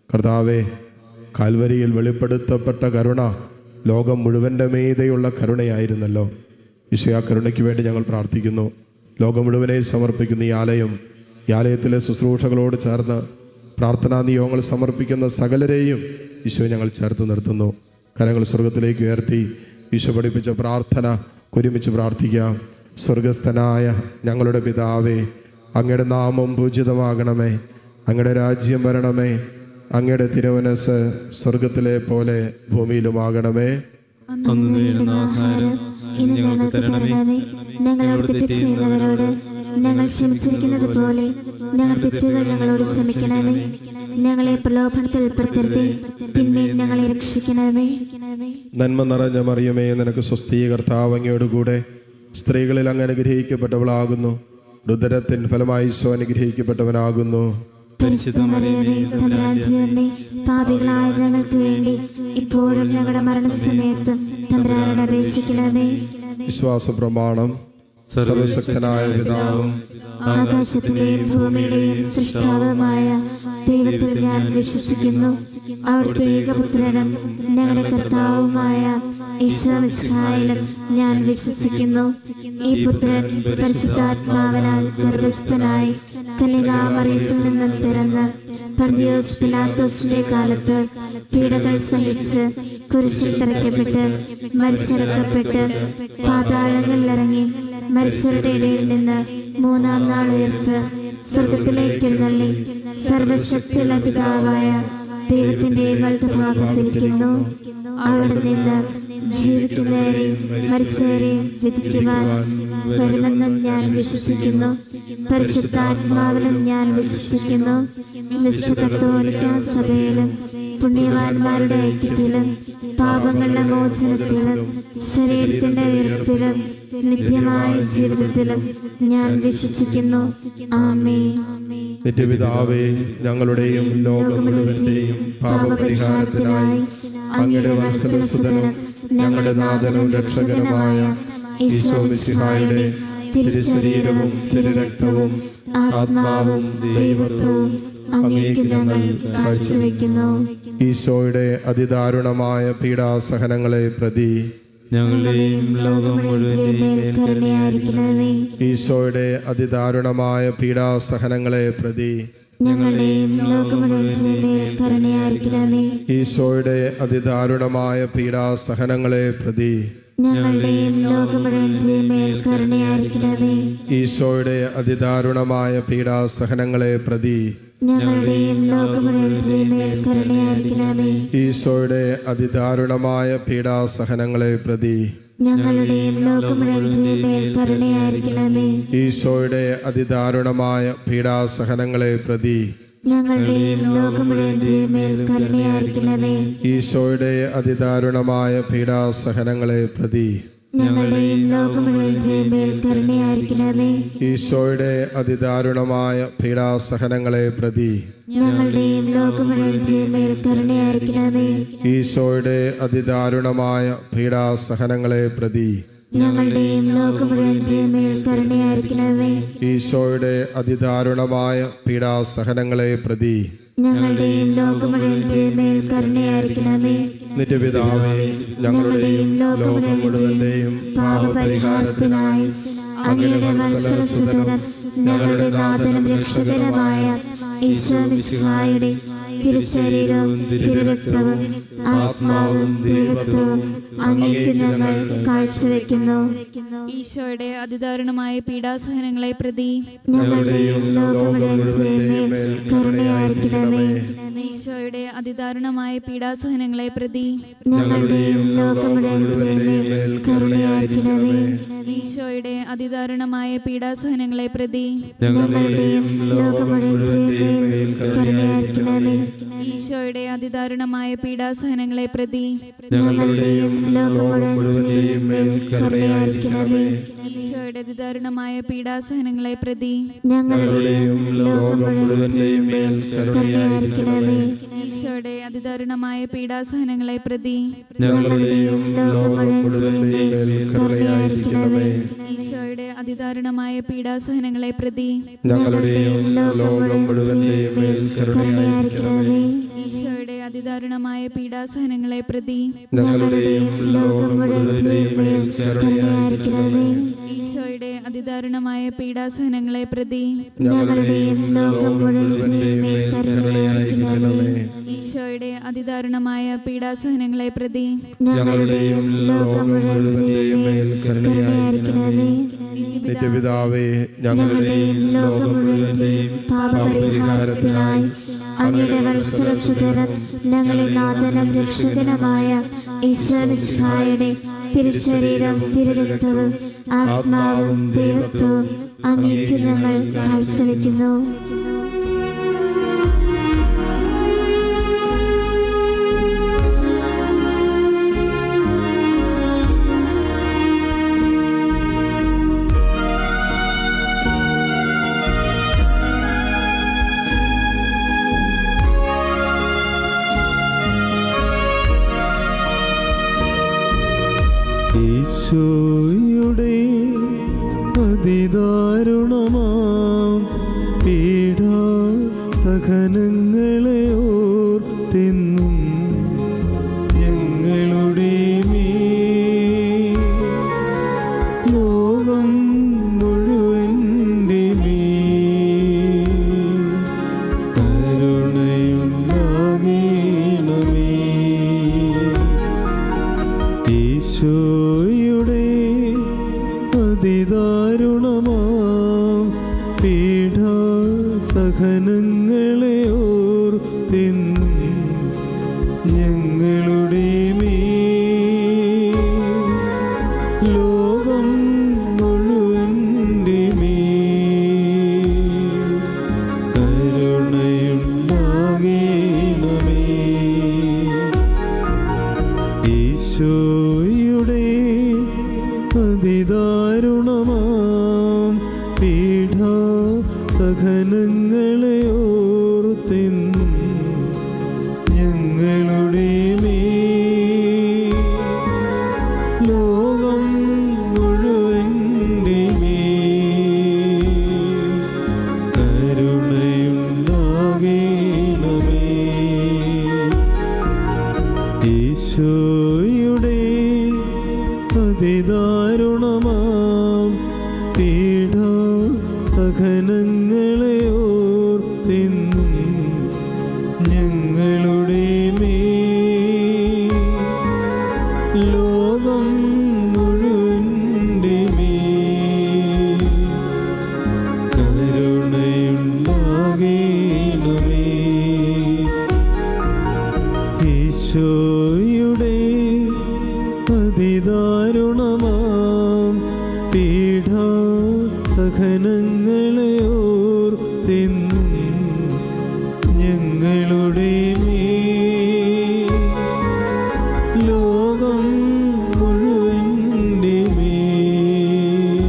കർത്താവെ കാൽവരിയിൽ വെളിപ്പെടുത്തപ്പെട്ട കരുണ ലോകം മുഴുവൻ്റെ മീതെയുള്ള കരുണയായിരുന്നല്ലോ ഈശോ ആ കരുണയ്ക്ക് വേണ്ടി ഞങ്ങൾ പ്രാർത്ഥിക്കുന്നു ലോകം മുഴുവനെ സമർപ്പിക്കുന്ന ഈ ആലയം ഈ ആലയത്തിലെ ശുശ്രൂഷകളോട് ചേർന്ന് പ്രാർത്ഥനാ നിയോഗങ്ങൾ സമർപ്പിക്കുന്ന സകലരെയും ഈശോ ഞങ്ങൾ ചേർത്ത് നിർത്തുന്നു കരങ്ങൾ സ്വർഗത്തിലേക്ക് ഉയർത്തി ഈശോ പഠിപ്പിച്ച പ്രാർത്ഥന ഒരുമിച്ച് പ്രാർത്ഥിക്കാം സ്വർഗസ്ഥനായ ഞങ്ങളുടെ പിതാവേ അങ്ങയുടെ നാമം പൂജിതമാകണമേ അങ്ങയുടെ രാജ്യം വരണമേ അങ്ങയുടെ തിരുവനസ് സ്വർഗത്തിലെ പോലെ ഭൂമിയിലുമാകണമേ അന്ന് വേണ്ടുന്ന ആഹാരം ഇന്ന് ഞങ്ങൾക്ക് തരണമേ ഞങ്ങളോട് തെറ്റ് ചെയ്യുന്നവരോട് ഞങ്ങൾ ക്ഷമിച്ചിരിക്കുന്നത് പോലെ ഞങ്ങളുടെ തെറ്റുകൾ ഞങ്ങളോട് ക്ഷമിക്കണമേ ഞങ്ങളെ പ്രലോഭനത്തിൽ ഉൾപ്പെടുത്തരുതേ തിന്മയിൽ ഞങ്ങളെ രക്ഷിക്കണമേ നന്മ നിറഞ്ഞ മറിയമേ നിനക്ക് സ്വസ്ഥീ കർത്താവ് അങ്ങയോട് കൂടെ സ്ത്രീകളിൽ അങ്ങ് അനുഗ്രഹിക്കപ്പെട്ടവളാകുന്നു രുദരത്തിൻ ഫലമായി സ്വ അനുഗ്രഹിക്കപ്പെട്ടവനാകുന്നു പരിശുദ്ധ മറിയമേ തമ്പുരാന്റെ പാപികളായ ഞങ്ങൾക്ക് വേണ്ടി ഇപ്പോഴും ഞങ്ങളുടെ മരണസമയത്തും തമ്പുരാനോട് അപേക്ഷിക്കണമേ വിശ്വാസ പ്രമാണം സർവശക്തനായ പിതാവും ആകാശത്തിന്റെയും ഭൂമിയുടെയും സൃഷ്ടാവുമായ ദൈവത്തിൽ ഞാൻ വിശ്വസിക്കുന്നു അവിടുത്തെ ഏകപുത്രനും ഞങ്ങളുടെ കർത്താവുമായ ഈശ്വരവിശ്വായാലും ഞാൻ വിശ്വസിക്കുന്നു ഈ പുത്രൻ പരിശുദ്ധാത്മാവനാൽ ഗർഭസ്ഥനായി കന്യകാമറിയത്തിൽ നിന്നും പിറന്ന് പന്തിയോസ് പിലാത്തോസിന്റെ കാലത്ത് പീഡകൾ സഹിച്ച് കുരിശിൽ തറയ്ക്കപ്പെട്ട് മരിച്ചിറക്കപ്പെട്ട് പാതാളങ്ങളിൽ ഇറങ്ങി മരിച്ചവരുടെ ഇടയിൽ നിന്ന് മൂന്നാം നാൾ ഉയർത്ത് സ്വർഗത്തിലേക്ക് എഴുന്നള്ളി സർവശക്തിയുള്ള പിതാവായ ദൈവത്തിന്റെ വലതുഭാഗത്തിരിക്കുന്നു അവിടെ നിന്ന് ജീവിക്കുന്നവരെയും മരിച്ചവരെയും വിധിക്കുവാൻ വരുമെന്നും ഞാൻ വിശ്വസിക്കുന്നു പരിശുദ്ധാത്മാവിലും ഞാൻ വിശ്വസിക്കുന്നു വിശുദ്ധ കത്തോലിക്ക സഭയിലും പുണ്യവാന്മാരുടെ ഐക്യത്തിലും പാപങ്ങളുടെ മോചനത്തിലും ശരീരത്തിന്റെ ഉയർപ്പിലും നിത്യമായ ജീവിതത്തിലും ഞാൻ വിശ്വസിക്കുന്നു ആമേ നിത്യപിതാവേ ഞങ്ങളുടെയും ലോകം മുഴുവന്റെയും പാപപരിഹാരത്തിനായി അങ്ങയുടെ വത്സലസുതനും ഞങ്ങളുടെ നാഥനും രക്ഷകനുമായ ഈശോ മിശിഹായുടെ തിരുശരീരവും തിരുരക്തവും ആത്മാവും ദൈവത്വവും അങ്ങേക്ക് ഞങ്ങൾ കാഴ്ചവെക്കുന്നു ഈശോയുടെ അതിദാരുണമായ പീഡാസഹനങ്ങളെ പ്രതി ഞങ്ങളുടെയും ലോകം മുഴുവന്റെയും മേൽ കരുണയായിരിക്കണമേ ഈശോയുടെ അതിദാരുണമായ പീഡാസഹനങ്ങളെ പ്രതി ഞങ്ങളുടെയും ലോകം മുഴുവന്റെയും മേൽ കരുണയായിരിക്കണമേ ഈശോയുടെ അതിദാരുണമായ പീഡാസഹനങ്ങളെ പ്രതി ഞങ്ങളുടെയും ലോകം മുഴുവന്റെയും മേൽ കരുണയായിരിക്കണമേ ഈശോയുടെ അതിദാരുണമായ പീഡാസഹനങ്ങളെ പ്രതി ഞങ്ങളുടെയും ലോകം മുഴുവന്റെയും മേൽ കരുണയായിരിക്കണമേ ഈശോയുടെ അതിദാരുണമായ പീഡാസഹനങ്ങളെ പ്രതി ഞങ്ങളുടെയും ലോകം മുഴുവന്റെയും മേൽ കരുണയായിരിക്കണമേ ഈശോയുടെ അതിദാരുണമായ പീഡാസഹനങ്ങളെ പ്രതി ഞങ്ങളുടെയും ലോകം മുഴുവന്റെയും മേൽ കരുണയായിരിക്കണമേ ഈശോയുടെ അതിദാരുണമായ പീഡാസഹനങ്ങളെ പ്രതി ഞങ്ങളുടെയും ലോകം മുഴുവന്റെയും മേൽ കരുണയായിരിക്കണമേ ഈശോയുടെ അതിദാരുണമായ പീഡാസഹനങ്ങളെ പ്രതി ഞങ്ങളുടെയും ലോകം മുഴുവന്റെയും മേൽ കരുണയായിരിക്കണമേ ഈശോയുടെ അതിദാരുണമായ പീഡാസഹനങ്ങളെ പ്രതി ഞങ്ങളുടെയും ലോകം മുഴുവന്റെയും മേൽ കരുണയായിരിക്കണമേ ഈശോയുടെ അതിദാരുണമായ പീഡാസഹനങ്ങളെ പ്രതി ഞങ്ങളുടെയും ലോകം മുഴുവന്റെയും മേൽ കരുണയായിരിക്കണമേ നിത്യപിതാവേ ഞങ്ങളുടെയും ലോകം മുഴുവന്റെയും പാപപരിഹാരത്തിനായി അങ്ങയുടെ വത്സരസുതനും ഞങ്ങളുടെ നാഥനും രക്ഷകരമായ ഈശോ മിശിഹായുടെ തിരുശരീരവും തിരുരക്തവും ആത്മാവും ദൈവത്വവും അങ്ങേക്ക് ഞങ്ങൾ കാഴ്ചവെക്കുന്നു ഈശോയുടെ അതിദാരുണമായ പീഡാസഹനങ്ങളെ പ്രതി ഞങ്ങളുടെയും ലോകം മുഴുവന്റെയും മേൽ കരുണയായിരിക്കണമേ ഈശോയുടെ അതിദാരുണമായ പീഡാസഹനങ്ങളെ പ്രതി ഞങ്ങളുടെയും ലോകം മുഴുവന്റെയും മേൽ കരുണയായിരിക്കണമേ ഈശോയുടെ അതിദാരുണമായ പീഡാസഹനങ്ങളെ പ്രതി ഞങ്ങളുടെയും ലോകം മുഴുവന്റെയും മേൽ കരുണയായിരിക്കണമേ ഈശോയുടെ അതിദാരുണമായ പീഡാസഹനങ്ങളെ പ്രതി ഞങ്ങളുടെയും ലോകം മുഴുവന്റെയും മേൽ കരുണയായിരിക്കണമേ ഈശോയുടെ അതിദാരുണമായ പീഡാസഹനങ്ങളെ പ്രതി ഞങ്ങളുടെയും ലോകം മുഴുവന്റെയും മേൽ കരുണയായിരിക്കണമേ ഈശോയുടെ അതിദാരുണമായ പീഡാസഹനങ്ങളെ പ്രതി ഞങ്ങളുടെയും ലോകം മുഴുവന്റെയും മേൽ കരുണയായിരിക്കണമേ ഈശോയുടെ അതിദാരുണമായ പീഡാസഹനങ്ങളെ പ്രതി ഞങ്ങളുടെയും ലോകം മുഴുവന്റെയും മേൽ കരുണയായിരിക്കണമേ ഈശോയുടെ അതിദാരുണമായ പീഡാസഹനങ്ങളെ പ്രതി ഞങ്ങളുടെയും ലോകം മുഴുവന്റെയും മേൽ കരുണയായിരിക്കണമേ ഈശോയുടെ അതിദാരുണമായ പീഡാസഹനങ്ങളെ പ്രതി ഞങ്ങളുടെയും ലോകം മുഴുവന്റെയും മേൽ കരുണയായിരിക്കണമേ ഈശോയുടെ അതിദാരുണമായ പീഡാസഹനങ്ങളെ പ്രതി ഞങ്ങളുടെയും ലോകം മുഴുവന്റെയും മേൽ കരുണയായിരിക്കണമേ നിത്യപിതാവേ ഞങ്ങളുടെയും ലോകം മുഴുവന്റെയും പാപപരിഹാരത്തിനായി അങ്ങയുടെ വത്സരസുതരം ഞങ്ങളെ നാഥനം രക്ഷകനുമായ ഈശ്വരയുടെ തിരുശരീരം തിരുരക്തവും ആത്മാവും ദൈവത്വവും അങ്ങേക്ക് ഞങ്ങൾ കാഴ്ചവെക്കുന്നു ഈശോയുടെ അതിദാരുണമാം പീഡാ സഹനങ്ങളെ ഓർത്തെന്നും ഞങ്ങളുടെ മേൽ ലോകം മുഴുവൻ്റെ മേൽ കരുണയുണ്ടാകണമേ ഈശോയുടെ അതിദാരുണമാം പീഡാ സഹനങ്ങളെ ഓർത്തെന്നും ഞങ്ങളുടെ മേൽ ലോകം മുഴുവൻ്റെ മേൽ കരുണയുണ്ടാകണമേ ഈശോയുടെ അതിദാരുണമാം പീഡാ സഹനങ്ങളെ ഓർത്തെന്നും ഞങ്ങളുടെ മേൽ ലോകം മുഴുവൻ്റെ മേൽ കരുണയുണ്ടാകണമേ ഈശോയുടെ അതിദാരുണമാം പീഡാ സഹനങ്ങളെ ഓർത്തെന്നും ഞങ്ങളുടെ മേൽ ലോകം മുഴുവൻ്റെ മേൽ കരുണയുണ്ടാകണമേ ഈശോയുടെ അതിദാരുണമാം പീഡാ സഹനങ്ങളെ ഓർത്തെന്നും ഞങ്ങളുടെ മേൽ ലോകം മുഴുവൻ്റെ മേൽ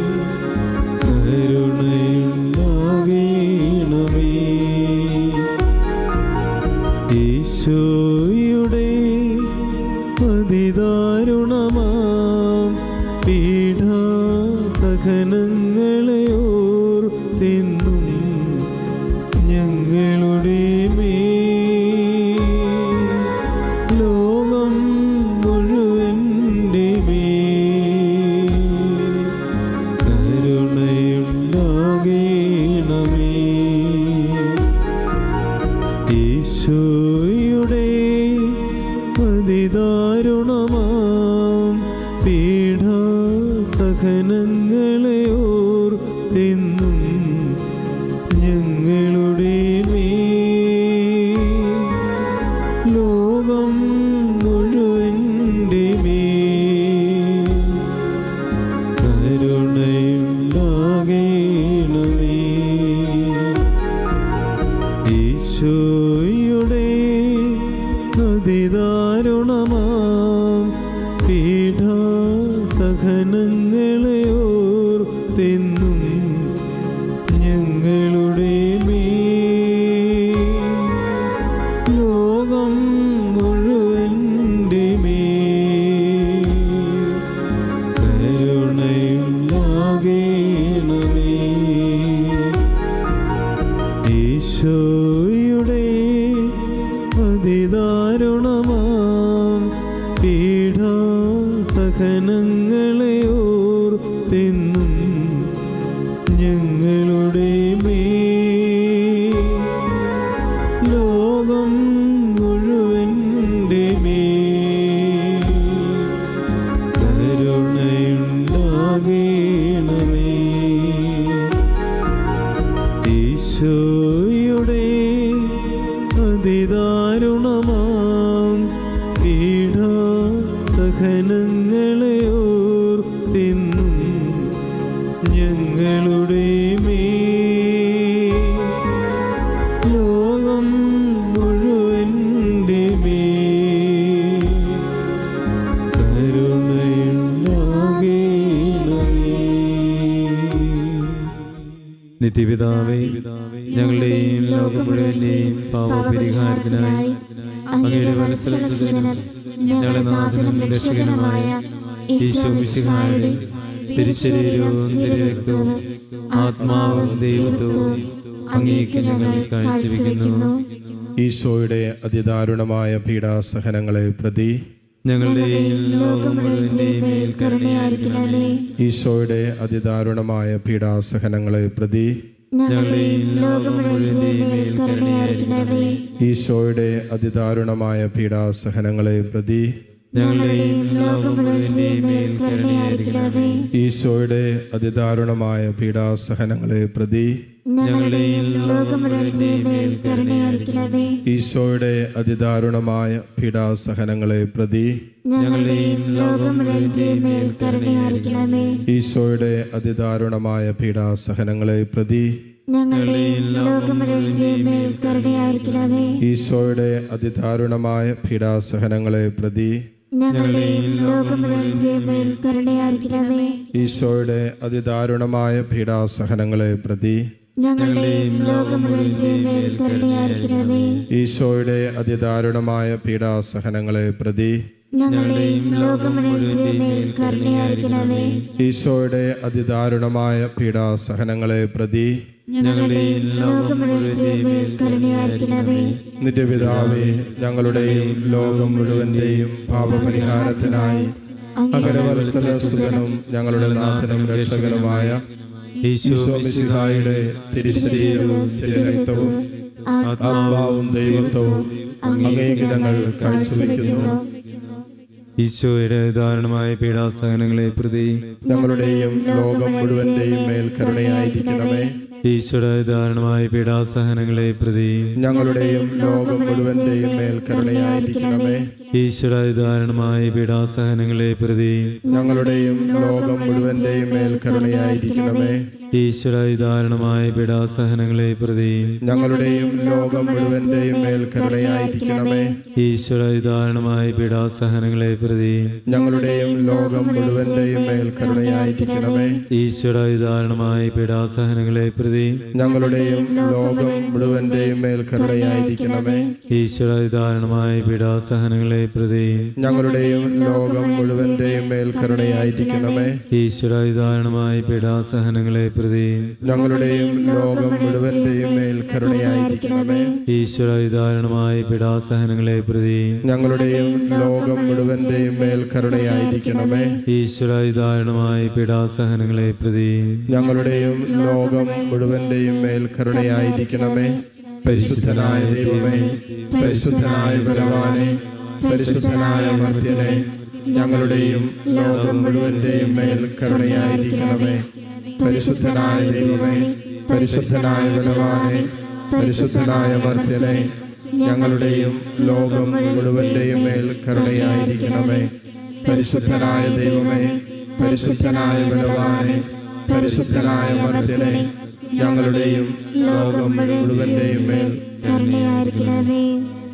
കരുണയുണ്ടാകണമേ ഈശോയുടെ അതിദാരുണമാം പീഡാ സഹനങ്ങളെ ഓർത്തെന്നും ഞങ്ങളുടെ മേൽ ലോകം മുഴുവൻ്റെ മേൽ കരുണയുണ്ടാകണമേ ഈശോയുടെ അതിദാരുണമാ അതിദാരുണമാം പീഠാസഹനങ്ങളെ ഓർത്തെന്നും ഞങ്ങളുടെ മേ ലോകം മുഴുവൻ്റെ മേ കരുണയുണ്ടാകേണമേ ഈശോയുടെ അതിദാരുണമാം പീഠാസഹനങ്ങളെ ഓർത്തെന്നും ഞങ്ങളുടെ മേ ലോകം മുഴുവൻ്റെ മേ കരുണയുണ്ടാകേണമേ നിത്യപിതാവേ ഞങ്ങളുടെയും ലോകം മുഴുവന്റെയും പാപപരിഹാരത്തിനായി അങ്ങയുടെ വത്സലസുതനും ഞങ്ങളുടെ നാഥനും രക്ഷകനുമായ ഈശോ മിശിഹായുടെ തിരുശരീരവും തിരുരക്തവും ആത്മാവും ദൈവത്വവും അങ്ങേക്ക് ഞങ്ങൾ കാഴ്ചവെക്കുന്നു ഈശോയുടെ അതിദാരുണമായ പീഡാസഹനങ്ങളെ പ്രതി ഞങ്ങളുടെയും ലോകം മുഴുവന്റെയും മേൽ കരുണയായിരിക്കണമേ ഈശോയുടെ അതിദാരുണമായ പീഡാസഹനങ്ങളെ പ്രതി ഞങ്ങളുടെയും ലോകം മുഴുവന്റെയും മേൽ കരുണയായിരിക്കണമേ ഈശോയുടെ അതിദാരുണമായ പീഡാസഹനങ്ങളെ പ്രതി ഞങ്ങളുടെയും ലോകം മുഴുവന്റെയും മേൽ കരുണയായിരിക്കണമേ ഈശോയുടെ അതിദാരുണമായ പീഡാസഹനങ്ങളെ പ്രതി ഞങ്ങളുടെയും ലോകം മുഴുവന്റെയും മേൽ കരുണയായിരിക്കണമേ ഈശോയുടെ അതിദാരുണമായ പീഡാസഹനങ്ങളെ പ്രതി ഞങ്ങളുടെയും ലോകം മുഴുവന്റെയും മേൽ കരുണയായിരിക്കണമേ ഈശോയുടെ അതിദാരുണമായ പീഡാസഹനങ്ങളെ പ്രതി ഞങ്ങളുടെയും ലോകം മുഴുവന്റെയും മേൽ കരുണയായിരിക്കണമേ ഈശോയുടെ അതിദാരുണമായ പീഡാസഹനങ്ങളെ പ്രതി ഞങ്ങളുടെയും ലോകം മുഴുവന്റെയും മേൽ കരുണയായിരിക്കണമേ ഈശോയുടെ അതിദാരുണമായ പീഡാസഹനങ്ങളെ പ്രതി ഞങ്ങളുടെയും ലോകം മുഴുവന്റെയും മേൽ കരുണയായിരിക്കണമേ ഈശോയുടെ അതിദാരുണമായ പീഡാസഹനങ്ങളെ പ്രതി ഞങ്ങളുടെയും ലോകം മുഴുവന്റെയും മേൽ കരുണയായിരിക്കണമേ ഈശോയുടെ അതിദാരുണമായ പീഡാസഹനങ്ങളെ പ്രതി ഞങ്ങളുടെയും ലോകം മുഴുവന്റെയും മേൽ കരുണയായിരിക്കണമേ നിത്യപിതാവേ ഞങ്ങളുടെയും ലോകം മുഴുവന്റെയും പാപപരിഹാരത്തിനായി അങ്ങയുടെ വത്സലസുതനും ഞങ്ങളുടെ നാഥനും രക്ഷകനുമായ ഈശോ മിശിഹായുടെ തിരുശരീരവും തിരുരക്തവും ആത്മാവും ദൈവത്വവും അങ്ങേക്ക് ഞങ്ങൾ കാഴ്ചവെക്കുന്നു ഈശോയുടെ ദാരുണമായ പീഡാസഹനങ്ങളെ പ്രതി ഞങ്ങളുടെയും ലോകം മുഴുവന്റെയും മേൽ കരുണയായിരിക്കണമേ ഈശോയുടെ ദാരുണമായ പീഡാസഹനങ്ങളെ പ്രതി ഞങ്ങളുടെയും ലോകം മുഴുവന്റെയും മേൽ കരുണയായിരിക്കണമേ ഈശോയുടെ ദാരുണമായ പീഡാസഹനങ്ങളെ പ്രതി ഞങ്ങളുടെയും ലോകം മുഴുവന്റെയും മേൽ കരുണയായിരിക്കണമേ ഈശോയുടെ ദാരുണമായ പീഡാസഹനങ്ങളെ പ്രതി ഞങ്ങളുടെയും ലോകം മുഴുവന്റെയും മേൽ കരുണയായിരിക്കണമേ ഈശോയുടെ ദാരുണമായ പീഡാസഹനങ്ങളെ പ്രതി ഞങ്ങളുടെയും ലോകം മുഴുവന്റെയും മേൽ കരുണയായിരിക്കണമേ ഈശോയുടെ ദാരുണമായ പീഡാസഹനങ്ങളെ പ്രതി ഞങ്ങളുടെയും ലോകം മുഴുവന്റെയും മേൽ കരുണയായിരിക്കണമേ ഈശോയുടെ ദാരുണമായ പീഡാസഹനങ്ങളെ പ്രതി ഞങ്ങളുടെയും ലോകം മുഴുവന്റെയും മേൽ കരുണയായിരിക്കണമേ ഈശോയുടെ ദാരുണമായ പീഡാസഹനങ്ങളെ പ്രതി ഞങ്ങളുടെയും ലോകം മുഴുവന്റെയും മേൽ കരുണയായിരിക്കണമേ ഈശോയുടെ ദാരുണമായ പീഡാസഹനങ്ങളെ പ്രതി ഞങ്ങളുടെയും ലോകം മുഴുവന്റെയും മേൽ കരുണയായിരിക്കണമേ ഈശോയുടെ ദാരുണമായ പീഡാസഹനങ്ങളെ പ്രതി ഞങ്ങളുടെയും ലോകം മുഴുവന്റെയും മേൽ കരുണയായിരിക്കണമേ പരിശുദ്ധനായ ദൈവമേ പരിശുദ്ധനായ ബലവാനെ പരിശുദ്ധനായ മർത്യനെ ഞങ്ങളുടെയും ലോകം മുഴുവന്റെയും മേൽ കരുണയായിരിക്കണമേ പരിശുദ്ധനായ ദൈവമേ പരിശുദ്ധനായ ബലവാനെ പരിശുദ്ധനായ മർത്യനെ ഞങ്ങളുടെയും ലോകം മുഴുവന്റെയും മേൽ കരുണയായിരിക്കണമേ പരിശുദ്ധനായ ദൈവമേ പരിശുദ്ധനായ ബലവാനെ പരിശുദ്ധനായ മർത്യനെ ഞങ്ങളുടെയും ലോകം മുഴുവന്റെയും മേൽ കരുണയായിരിക്കണമേ